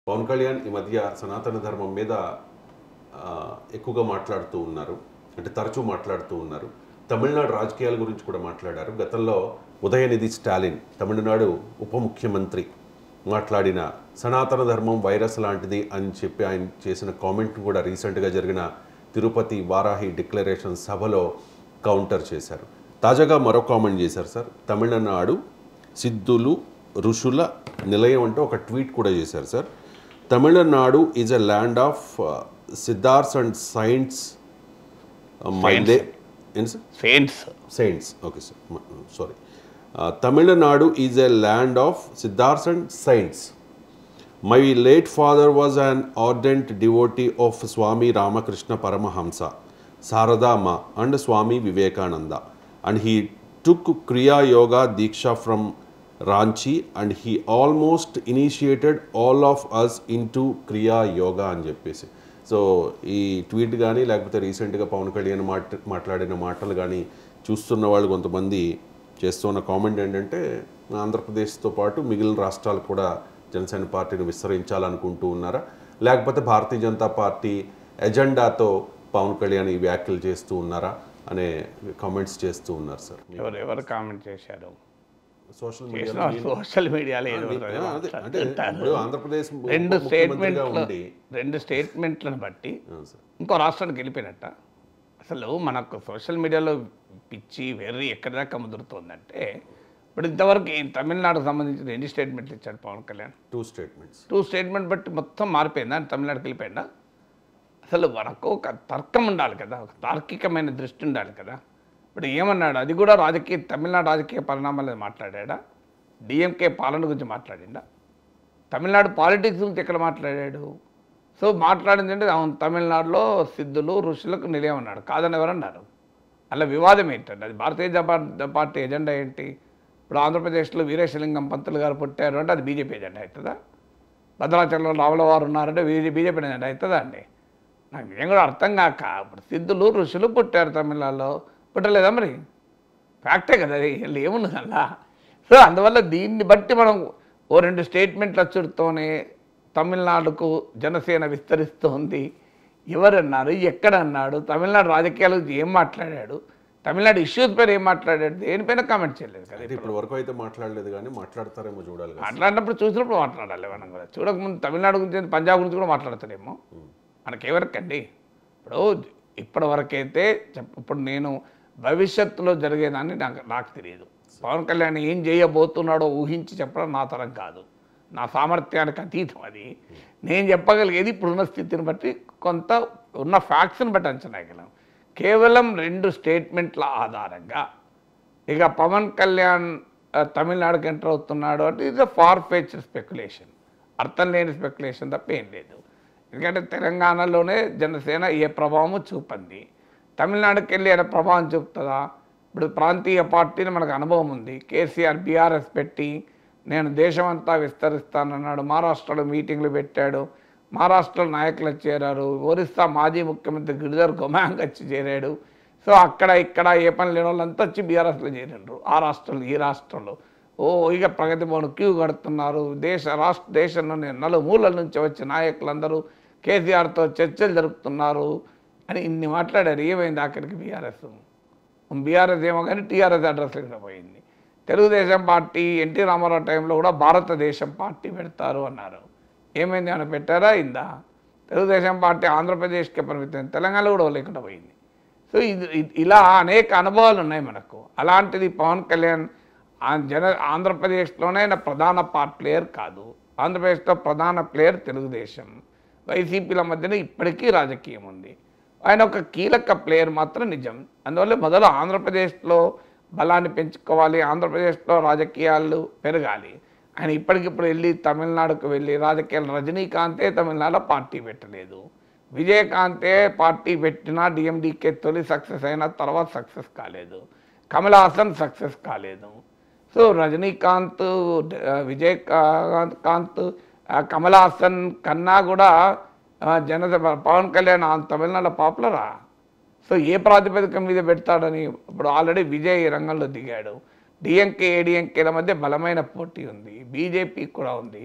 పవన్ కళ్యాణ్ ఈ మధ్య సనాతన ధర్మం మీద ఆ, ఎక్కువగా మాట్లాడుతూ ఉన్నారు అంటే తరచూ మాట్లాడుతూ ఉన్నారు తమిళనాడు రాజకీయాల గురించి కూడా మాట్లాడారు గతంలో ఉదయనిధి స్టాలిన్ తమిళనాడు ఉప ముఖ్యమంత్రి మాట్లాడిన సనాతన ధర్మం వైరస్ లాంటిది అని చెప్పి ఆయన చేసిన కామెంట్ కూడా రీసెంట్గా జరిగిన తిరుపతి వారాహి డిక్లరేషన్ సభలో కౌంటర్ చేశారు తాజాగా మరో కామెంట్ చేశారు సార్ తమిళనాడు సిద్ధులు ఋషుల నిలయం అంటూ ఒక ట్వీట్ కూడా చేశారు sir Tamil Nadu is a land of Siddharth and saints మైండే ఏంటి sir saints saints okay sir sorry Tamil Nadu is a land of Siddharth and saints my late father was an ardent devotee of Swami Ramakrishna Paramahamsa Sarada Ma and Swami Vivekananda and he took Kriya yoga diksha from Ranchi and he almost initiated all of us into Kriya yoga అని చెప్పేసి so ఈ tweet కానీ లేకపోతే రీసెంట్గా పవన్ కళ్యాణ్ మాట మాట్లాడిన మాటలు కానీ చూస్తున్న వాళ్ళు కొంతమంది చేస్తున్న కామెంట్ ఏంటంటే ఆంధ్రప్రదేశ్తో పాటు మిగిలిన రాష్ట్రాలు కూడా జనసేన పార్టీని విస్తరించాలనుకుంటూ ఉన్నారా లేకపోతే భారతీయ జనతా పార్టీ ఎజెండాతో పవన్ కళ్యాణ్ ఈ వ్యాఖ్యలు చేస్తూ ఉన్నారా అనే కామెంట్స్ చేస్తూ ఉన్నారు సార్ ఎవరు ఎవరు కామెంట్ చేశారు సోషల్ చేసిన సోషల్ మీడియాలో ఏదో మీడియా అదే అంటే ఇప్పుడు ఆంధ్రప్రదేశ్ రెండు ఉప ముఖ్యమంత్రిగా స్టేట్మెంట్లు ఉండి రెండు స్టేట్మెంట్లను బట్టి అవును సార్ ఇంకో రాష్ట్రానికి వెళ్ళిపోయినట్ట అసలు మనకు సోషల్ మీడియాలో పిచ్చి వెర్రి ఎక్కడి దాకా ముదురుతోందంటే ఇప్పుడు ఇంతవరకు ఈ తమిళనాడుకు సంబంధించిన ఎన్ని స్టేట్మెంట్లు ఇచ్చాడు Pawan Kalyan two statements two statement బట్టి మొత్తం మారిపోయిందా తమిళనాడుకి వెళ్ళిపోయిందా అసలు మనకు ఒక తర్కం ఉండాలి కదా ఒక తార్కికమైన దృష్టి ఉండాలి కదా ఇప్పుడు ఏమన్నాడు అది కూడా రాజకీయ తమిళనాడు రాజకీయ పరిణామాలు మాట్లాడా డిఎంకే పాలన గురించి మాట్లాడిండా తమిళనాడు పాలిటిక్స్ గురించి ఎక్కడ మాట్లాడాడు సో మాట్లాడింది అంటే అవును తమిళనాడులో సిద్ధులు ఋషులకు నిలయం అన్నాడు కాదని ఎవరన్నారు అలా వివాదం ఏంటండి అది భారతీయ జనతా పార్టీ ఎజెండా ఏంటి ఇప్పుడు ఆంధ్రప్రదేశ్లో వీరేశలింగం పంతులు గారు పుట్టారు అంటే అది బీజేపీ ఎజెండా అవుతుందా భద్రాచలంలో రావుల వారు ఉన్నారంటే బీజే బీజేపీ ఎజెండా అవుతుందా అండి నాకు ఏం కూడా అర్థం కాక ఇప్పుడు సిద్ధులు ఋషులు పుట్టారు తమిళనాడులో పుట్టలేదా మరి ఫ్యాక్టే కదా అది వీళ్ళు ఏమున్నది అలా సో అందువల్ల దీన్ని బట్టి మనం ఓ రెండు స్టేట్మెంట్ల చుడుతోనే తమిళనాడుకు జనసేన విస్తరిస్తోంది ఎవరన్నారు ఎక్కడ అన్నాడు తమిళనాడు రాజకీయాల గురించి ఏం మాట్లాడాడు తమిళనాడు ఇష్యూస్ పైన ఏం మాట్లాడాడు దేనిపైన కామెంట్ చేయలేదు కదా అంటే ఇప్పటి వరకు అయితే మాట్లాడలేదు కానీ మాట్లాడతారేమో చూడాలి కదా మాట్లాడినప్పుడు చూసినప్పుడు మాట్లాడాలి మనం కూడా చూడకముందు తమిళనాడు గురించి పంజాబ్ గురించి కూడా మాట్లాడతాడేమో మనకెవరికండి ఇప్పుడు ఇప్పటి వరకైతే చెప్ ఇప్పుడు నేను భవిష్యత్తులో జరిగేదాన్ని నాకు నాకు తెలియదు పవన్ కళ్యాణ్ ఏం చేయబోతున్నాడో ఊహించి చెప్పడం నా తరం కాదు నా సామర్థ్యానికి అతీతం అది నేను చెప్పగలిగేది ఇప్పుడున్న స్థితిని బట్టి కొంత ఉన్న ఫ్యాక్ట్స్ని బట్టి అంచనా వేయగలం కేవలం రెండు స్టేట్మెంట్ల ఆధారంగా ఇక పవన్ కళ్యాణ్ ఆ, తమిళనాడుకి ఎంటర్ అవుతున్నాడు అంటే ఇది ఫార్ ఫెచ్ స్పెక్యులేషన్ అర్థం లేని స్పెక్యులేషన్ తప్ప ఏం లేదు ఎందుకంటే తెలంగాణలోనే జనసేన ఏ ప్రభావము చూపంది తమిళనాడుకి వెళ్ళి ఏమైనా ప్రభావం చూపుతుందా ఇప్పుడు ప్రాంతీయ పార్టీని మనకు అనుభవం ఉంది కేసీఆర్ బీఆర్ఎస్ పెట్టి నేను దేశమంతా విస్తరిస్తానన్నాడు మహారాష్ట్రలో మీటింగ్లు పెట్టాడు మహారాష్ట్రలో నాయకులు చేరారు ఒరిస్సా మాజీ ముఖ్యమంత్రి గిరిధర్ గొమాంగ్ వచ్చి చేరాడు సో అక్కడ ఇక్కడ ఏ పని లేని వాళ్ళంతా వచ్చి బీఆర్ఎస్లో చేరిండ్రు ఆ రాష్ట్రంలో ఈ రాష్ట్రంలో ఓ ఇక ప్రగతి భవన్ క్యూ కడుతున్నారు దేశ రాష్ట్ర దేశంలోని నలుమూలల నుంచి వచ్చే నాయకులందరూ కేసీఆర్తో చర్చలు జరుపుతున్నారు అని ఇన్ని మాట్లాడారు ఏమైంది అక్కడికి బీఆర్ఎస్ బీఆర్ఎస్ ఏమో కానీ టీఆర్ఎస్ అడ్రస్ కూడా పోయింది తెలుగుదేశం పార్టీ ఎన్టీ రామారావు టైంలో కూడా భారతదేశం పార్టీ పెడతారు అన్నారు ఏమైంది ఏమైనా పెట్టారా ఇందా తెలుగుదేశం పార్టీ ఆంధ్రప్రదేశ్కే పరిమితం తెలంగాణలో కూడా లేకుండా పోయింది సో ఇది ఇది- ఇలా అనేక అనుభవాలు ఉన్నాయి మనకు అలాంటిది పవన్ కళ్యాణ్ ఆ జన ఆంధ్రప్రదేశ్లోనే ఆయన ప్రధాన పార్ట్ ప్లేయర్ కాదు ఆంధ్రప్రదేశ్లో ప్రధాన ప్లేయర్ తెలుగుదేశం వైసీపీల మధ్యన ఇప్పటికీ రాజకీయం ఉంది ఆయన ఒక కీలక ప్లేయర్ మాత్రం నిజం అందువల్ల మొదలు ఆంధ్రప్రదేశ్లో బలాన్ని పెంచుకోవాలి ఆంధ్రప్రదేశ్లో రాజకీయాలు పెరగాలి ఆయన ఇప్పటికిప్పుడు వెళ్ళి తమిళనాడుకు వెళ్ళి రాజకీయాలు రజనీకాంతే తమిళనాడులో పార్టీ పెట్టలేదు విజయకాంతే పార్టీ పెట్టినా డిఎండికే తొలి సక్సెస్ అయిన తర్వాత సక్సెస్ కాలేదు కమల్ హాసన్ సక్సెస్ కాలేదు సో రజనీకాంత్ ఆ, విజయకాంత్ కాంత్ ఆ, కమల్ హాసన్ కన్నా కూడా ఆ, జన పవన్ కళ్యాణ్ ఆ తమిళనాడులో పాపులరా సో ఏ ప్రాతిపదిక మీద పెడతాడని ఇప్పుడు ఆల్రెడీ విజయ్ రంగంలో దిగాడు డిఎంకే ఏడిఎంకేల మధ్య బలమైన పోటీ ఉంది బీజేపీ కూడా ఉంది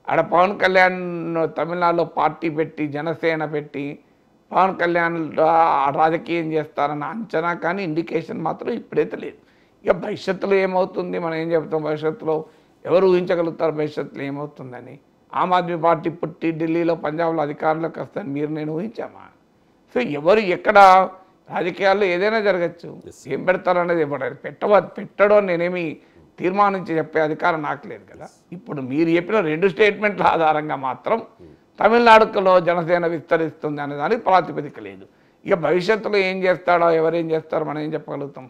ఆడ పవన్ కళ్యాణ్ తమిళనాడులో పార్టీ పెట్టి జనసేన పెట్టి పవన్ కళ్యాణ్ రా- రాజకీయం చేస్తారన్న అంచనా కానీ ఇండికేషన్ మాత్రం ఇప్పుడైతే లేదు ఇక భవిష్యత్తులో ఏమవుతుంది మనం ఏం చెప్తాం భవిష్యత్తులో ఎవరు ఊహించగలుగుతారు భవిష్యత్తులో ఏమవుతుందని ఆమ్ ఆద్మీ పార్టీ పుట్టి ఢిల్లీలో పంజాబ్లో అధికారంలోకి వస్తాను మీరు నేను ఊహించామా సో ఎవరు ఎక్కడ రాజకీయాల్లో ఏదైనా జరగచ్చు ఏం పెడతారు అనేది ఇవ్వడం పెట్టవ పెట్టడం నేనేమి తీర్మానించి చెప్పే అధికారం నాకు లేదు కదా ఇప్పుడు మీరు చెప్పిన రెండు స్టేట్మెంట్ల ఆధారంగా మాత్రం తమిళనాడులో జనసేన విస్తరిస్తుంది అనే దానికి ప్రాతిపదిక లేదు ఇక భవిష్యత్తులో ఏం చేస్తాడో ఎవరేం చేస్తారో మనం ఏం చెప్పగలుగుతాం